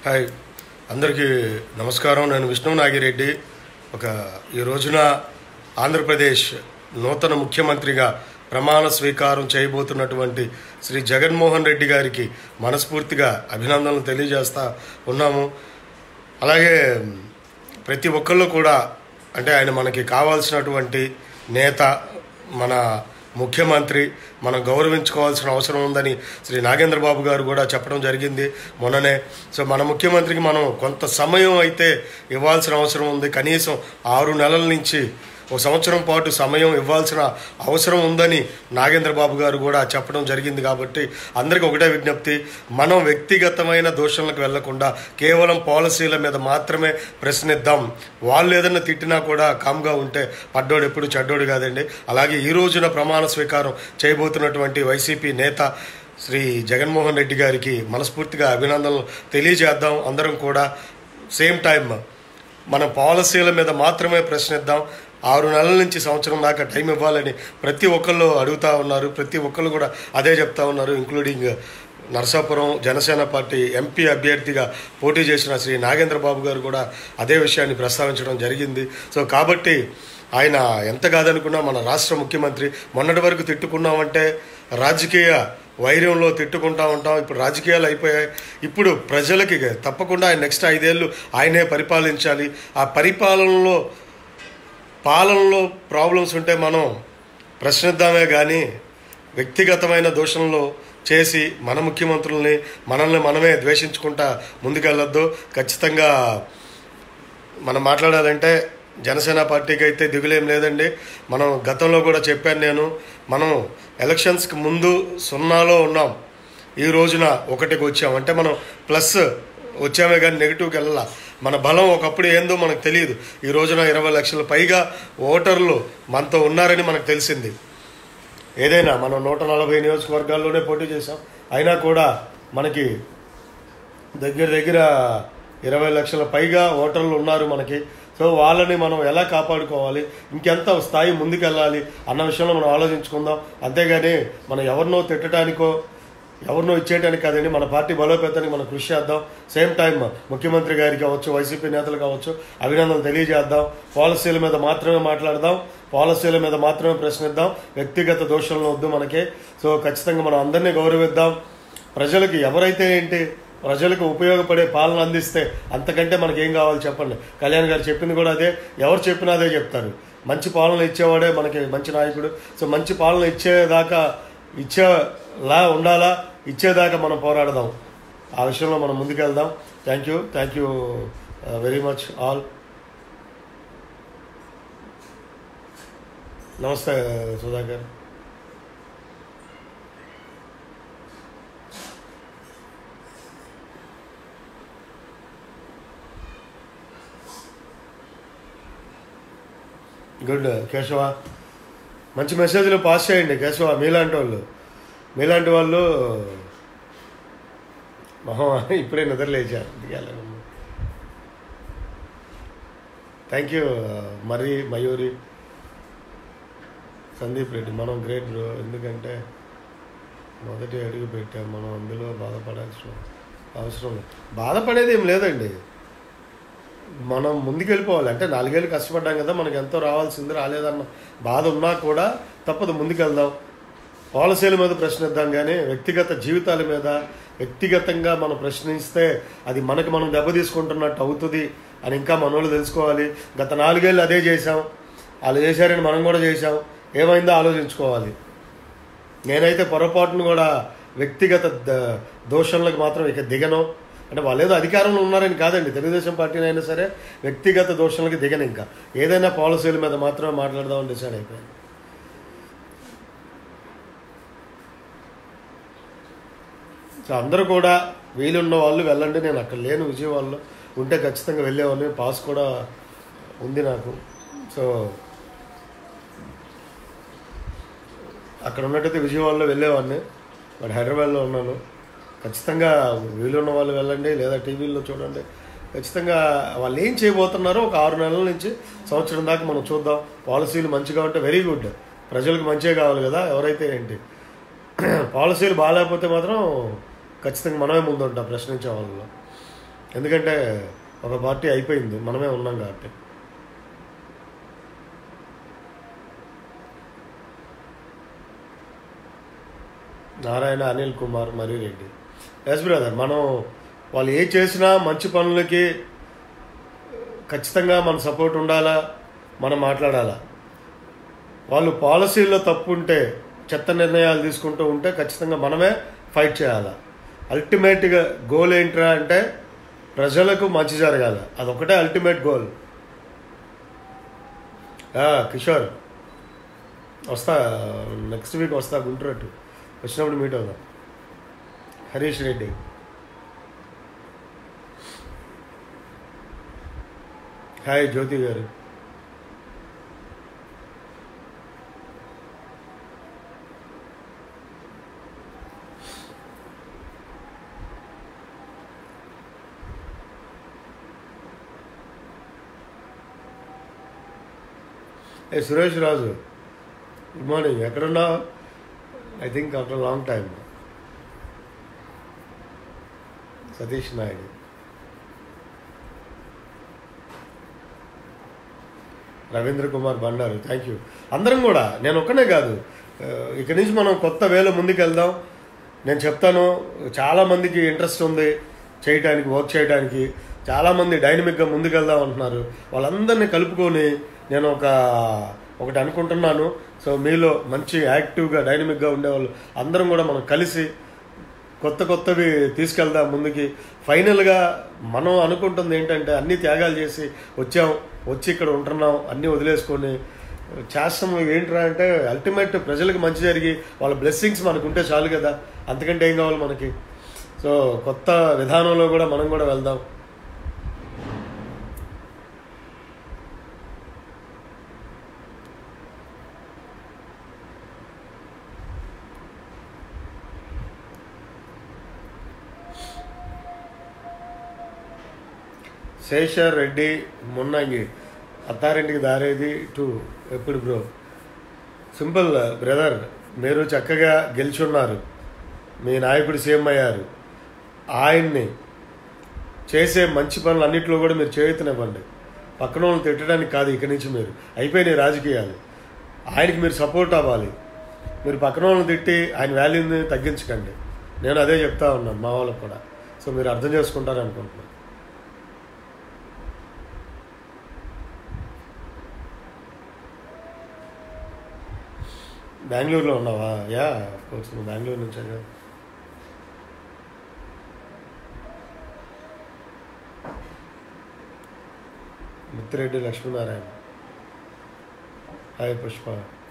hi అందరికీ నమస్కారం నేను విష్ణు నాగిరెడ్డి ఒక ఈ రోజున ఆంధ్రప్రదేశ్ నూతన ముఖ్యమంత్రిగా ప్రమాణ స్వీకారం చేయబోతున్నటువంటి శ్రీ జగన్మోహన్ రెడ్డి గారికి మనస్ఫూర్తిగా అభినందనలు తెలియజేస్తా ఉన్నాము అలాగే ప్రతి ఒక్కళ్ళు కూడా అంటే ఆయన మనకి కావాల్సినటువంటి నేత మన ముఖ్యమంత్రి మనం గౌరవించుకోవాల్సిన అవసరం ఉందని శ్రీ నాగేంద్ర బాబు గారు కూడా చెప్పడం జరిగింది మొన్ననే సో మన ముఖ్యమంత్రికి మనం కొంత సమయం అయితే ఇవ్వాల్సిన అవసరం ఉంది కనీసం ఆరు నెలల నుంచి ఒక సంవత్సరం పాటు సమయం ఇవ్వాల్సిన అవసరం ఉందని నాగేంద్ర బాబు గారు కూడా చెప్పడం జరిగింది కాబట్టి అందరికీ ఒకటే విజ్ఞప్తి మనం వ్యక్తిగతమైన దోషణలకు వెళ్లకుండా కేవలం పాలసీల మీద మాత్రమే ప్రశ్నిద్దాం వాళ్ళు ఏదైనా తిట్టినా కూడా కామ్గా ఉంటే పడ్డోడు ఎప్పుడు చెడ్డోడు కాదండి అలాగే ఈ రోజున ప్రమాణ స్వీకారం చేయబోతున్నటువంటి వైసీపీ నేత శ్రీ జగన్మోహన్ రెడ్డి గారికి మనస్ఫూర్తిగా అభినందనలు తెలియజేద్దాం అందరం కూడా సేమ్ టైం మన పాలసీల మీద మాత్రమే ప్రశ్నిద్దాం ఆరు నెలల నుంచి సంవత్సరం దాకా టైం ఇవ్వాలని ప్రతి ఒక్కళ్ళు అడుగుతా ఉన్నారు ప్రతి ఒక్కళ్ళు కూడా అదే చెప్తా ఉన్నారు including Narasapuram Janasena party MP అభ్యర్థిగా పోటీ చేసిన శ్రీ నాగేంద్ర బాబు గారు కూడా అదే విషయాన్ని ప్రస్తావించడం జరిగింది సో కాబట్టి ఆయన ఎంత కాదనుకున్నా మన రాష్ట్ర ముఖ్యమంత్రి మొన్నటి వరకు తిట్టుకున్నామంటే రాజకీయ వైర్యంలో తిట్టుకుంటా ఉంటాం ఇప్పుడు రాజకీయాలు అయిపోయాయి ఇప్పుడు ప్రజలకి తప్పకుండా ఆయన నెక్స్ట్ ఐదేళ్ళు ఆయనే పరిపాలించాలి ఆ పరిపాలనలో పాలనలో ప్రాబ్లమ్స్ ఉంటే మనం ప్రశ్నిద్దామే కానీ వ్యక్తిగతమైన దోషంలో చేసి మన ముఖ్యమంత్రుల్ని మనల్ని మనమే ద్వేషించుకుంటా ముందుకెళ్ళొద్దు ఖచ్చితంగా మనం మాట్లాడాలంటే జనసేన పార్టీకి అయితే దిగులేం లేదండి మనం గతంలో కూడా చెప్పాను నేను మనం ఎలక్షన్స్కి ముందు సున్నాలో ఉన్నాం ఈ రోజున ఒకటికి వచ్చాం అంటే మనం ప్లస్ వచ్చామే కానీ నెగిటివ్కి వెళ్ళాల మన బలం ఒకప్పుడు ఏందో మనకు తెలియదు ఈ రోజున ఇరవై లక్షల పైగా ఓటర్లు మనతో ఉన్నారని మనకు తెలిసింది ఏదైనా మనం నూట నలభై నియోజకవర్గాల్లోనే పోటీ చేసాం అయినా కూడా మనకి దగ్గర దగ్గర ఇరవై లక్షల పైగా ఓటర్లు ఉన్నారు మనకి సో వాళ్ళని మనం ఎలా కాపాడుకోవాలి ఇంకెంత స్థాయి ముందుకెళ్ళాలి అన్న విషయంలో మనం ఆలోచించుకుందాం అంతేగాని మనం ఎవరినో తిట్టడానికో ఎవరినో ఇచ్చేయడానికి కాదండి మన పార్టీ బలోపేతానికి మనం కృషి చేద్దాం సేమ్ టైం ముఖ్యమంత్రి గారికి కావచ్చు వైసీపీ నేతలు కావచ్చు అభినందనలు తెలియజేద్దాం పాలసీల మీద మాత్రమే మాట్లాడదాం పాలసీల మీద మాత్రమే ప్రశ్నిద్దాం వ్యక్తిగత దోషాలను వద్దు మనకి సో ఖచ్చితంగా మనం అందరినీ గౌరవిద్దాం ప్రజలకి ఎవరైతే ఏంటి ప్రజలకు ఉపయోగపడే పాలన అందిస్తే అంతకంటే మనకి ఏం కావాలి చెప్పండి కళ్యాణ్ గారు చెప్పింది కూడా అదే ఎవరు చెప్పినా అదే చెప్తారు మంచి పాలన ఇచ్చేవాడే మనకి మంచి నాయకుడు సో మంచి పాలన ఇచ్చేదాకా ఇచ్చేలా ఉండాలా ఇచ్చేదాకా మనం పోరాడదాం ఆ విషయంలో మనం ముందుకెళ్దాం thank you thank you very much all నమస్తే సుధాకర్ గుడ్ కేశవ మంచి మెసేజ్లు పాస్ చేయండి కేశవ మీలాంటి వాళ్ళు మీలాంటి వాళ్ళు మహా ఇప్పుడే నిద్రలేచారు దిగాలను థ్యాంక్ యూ మరి మయూరి సందీప్ రెడ్డి మనం గ్రేట్ బ్రో ఎందుకంటే మొదటి అడుగు పెట్టాం మనం అందులో బాధపడాల్సిన అవసరం లేదు బాధపడేది ఏం లేదండి మనం ముందుకెళ్ళిపోవాలి అంటే నాలుగేళ్ళు కష్టపడ్డాం కదా మనకి ఎంతో రావాల్సింది రాలేదన్న బాధ ఉన్నా కూడా తప్పదు ముందుకెళ్దాం పాలసీల మీద ప్రశ్నిద్దాం కానీ వ్యక్తిగత జీవితాల మీద వ్యక్తిగతంగా మనం ప్రశ్నిస్తే అది మనకి మనం దెబ్బ తీసుకుంటున్నట్టు అవుతుంది అని ఇంకా మనోళ్ళు తెలుసుకోవాలి గత నాలుగేళ్ళు అదే చేశాం వాళ్ళు చేశారని మనం కూడా చేశాం ఏమైందో ఆలోచించుకోవాలి నేనైతే పొరపాటును కూడా వ్యక్తిగత ద- దోషణలకు మాత్రం ఇక దిగను అంటే వాళ్ళు ఏదో అధికారంలో ఉన్నారని కాదండి తెలుగుదేశం పార్టీని అయినా సరే వ్యక్తిగత దోషణలకు దిగను ఇంకా ఏదైనా పాలసీల మీద మాత్రమే మాట్లాడదామని డిసైడ్ అయిపోయాను సో అందరూ కూడా వీలున్న వాళ్ళు వెళ్ళండి నేను అక్కడ లేను విజయవాడలో ఉంటే ఖచ్చితంగా వెళ్ళేవాడిని పాస్ కూడా ఉంది నాకు సో అక్కడ ఉన్నట్టయితే విజయవాడలో వెళ్ళేవాడిని బట్ హైదరాబాద్లో ఉన్నాను ఖచ్చితంగా వీలున్న వాళ్ళు వెళ్ళండి లేదా టీవీలో చూడండి ఖచ్చితంగా వాళ్ళు ఏం చేయబోతున్నారో ఒక ఆరు నెలల నుంచి సంవత్సరం దాకా మనం చూద్దాం పాలసీలు మంచిగా ఉంటే వెరీ గుడ్ ప్రజలకు మంచిగా కావాలి కదా ఎవరైతే ఏంటి పాలసీలు బాగాలేకపోతే మాత్రం ఖచ్చితంగా మనమే ముందు ఉంటాం ప్రశ్నించే వాళ్ళలో ఎందుకంటే ఒక పార్టీ అయిపోయింది మనమే ఉన్నాం కాబట్టి నారాయణ అనిల్ కుమార్ మరి రెడ్డి ఎస్ బ్రదర్ మనం వాళ్ళు ఏ చేసినా మంచి పనులకి ఖచ్చితంగా మన సపోర్ట్ ఉండాలా మనం మాట్లాడాలా వాళ్ళు పాలసీల్లో తప్పు ఉంటే చెత్త నిర్ణయాలు తీసుకుంటూ ఉంటే ఖచ్చితంగా మనమే ఫైట్ చేయాలి అల్టిమేట్గా గోల్ ఏంట్రా అంటే ప్రజలకు మంచి జరగాలి అదొకటే అల్టిమేట్ గోల్ ఆ, కిషోర్ వస్తా నెక్స్ట్ వీక్ వస్తా గుంటూరు అటు వచ్చినప్పుడు మీట్ అవుదాం హరీష్ రెడ్డి హాయ్ జ్యోతి గారు hey Suresh Raju good morning ఎక్కడున్నావు I think after long time Satish Naidu Ravindra Kumar Bandaru thank you అందరం కూడా నేను ఒక్కనే కాదు ఆ, ఇక్కడి నుంచి మనం కొత్త వేలో ముందుకు వెళ్దాం నేను చెప్తాను చాలామందికి ఇంట్రెస్ట్ ఉంది చేయడానికి వర్క్ చేయడానికి చాలామంది డైనమిక్గా ముందుకెళ్దాం అంటున్నారు వాళ్ళందరినీ కలుపుకొని నేను ఒక ఒకటి అనుకుంటున్నాను సో మీలో మంచి యాక్టివ్గా డైనమిక్గా ఉండేవాళ్ళు అందరం కూడా మనం కలిసి కొత్త కొత్తవి తీసుకెళ్దాం ముందుకి ఫైనల్గా మనం అనుకుంటుంది ఏంటంటే అన్ని త్యాగాలు చేసి వచ్చాం వచ్చి ఇక్కడ ఉంటున్నాం అన్నీ వదిలేసుకొని చేస్తాం ఏంట్రా అంటే అల్టిమేట్ ప్రజలకు మంచి జరిగి వాళ్ళ బ్లెస్సింగ్స్ మనకు ఉంటే చాలు కదా అంతకంటే ఏం కావాలి మనకి సో కొత్త విధానంలో కూడా మనం కూడా వెళ్దాం శేషర్ రెడ్డి మున్నంగి అత్తారింటికి దారేది టు ఎప్పుడు బ్రో సింపుల్ బ్రదర్ మీరు చక్కగా గెలుచున్నారు మీ నాయకుడు సీఎం అయ్యారు ఆయన్ని చేసే మంచి పనులు అన్నింటిలో కూడా మీరు చేయుతనివ్వండి పక్కన వాళ్ళని తిట్టడానికి కాదు ఇక్కడి నుంచి మీరు అయిపోయినాయి రాజకీయాలు ఆయనకి మీరు సపోర్ట్ అవ్వాలి మీరు పక్కన వాళ్ళని తిట్టి ఆయన వాల్యూని తగ్గించకండి నేను అదే చెప్తా ఉన్నాను మా వాళ్ళకు కూడా సో మీరు అర్థం చేసుకుంటారు అనుకుంటున్నాను బెంగళూరులో ఉన్నావా యా కోర్స్ నువ్వు బెంగళూరు నుంచే కదా మిత్రెడ్డి లక్ష్మీనారాయణ హాయ్ పుష్ప